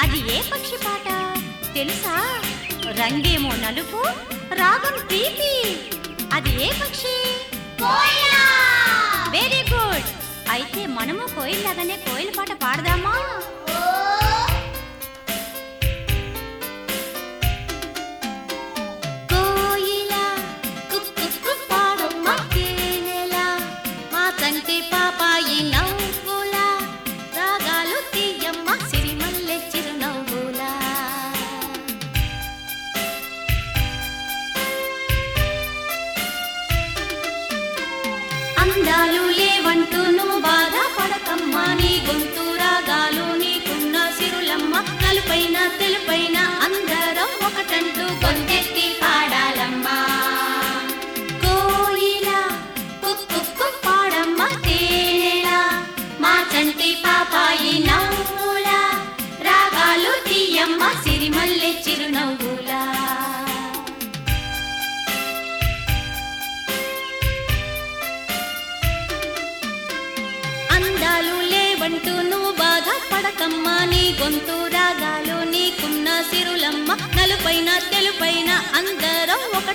అది ఏ పక్షి పాట తెలుసా రంగేమో నలుపు రాగం ప్రీతి అది ఏ పక్షి వెరీ గుడ్ అయితే మనము కోయిల్లాగానే కోయిల పాట పాడదామా కోయిల కుక్కు కుక్కు పాడమ్మ తేనెల మా తంటి పాపాయి నవ్వుల రాగాలు తీయమ్మ సిరిమల్లె చిరునవ్వులా అందాలు లేవంటూ నువ్వు బాధపడకమ్మా నీ గొంతు రాగాలు నీకున్న సిరులమ్మ నలుపైన తెలుపైన అందరం ఒకటంటూ గొంతెత్తి పాడాలమ్మా కోయిల కుక్కు కుక్కు పాడమ్మ తేనెల మా చంటి పాపాయి నవ్వుల రాగాలు తీయమ్మ సిరిమల్లె చిరునవ్వులా అందాలు లేవంటూ నువ్వు బాధపడకమ్మా నీ గొంతు రాగాలు నీకున్న సిరులమ్మ నలుపైన తెలుపైన అందరం ఒక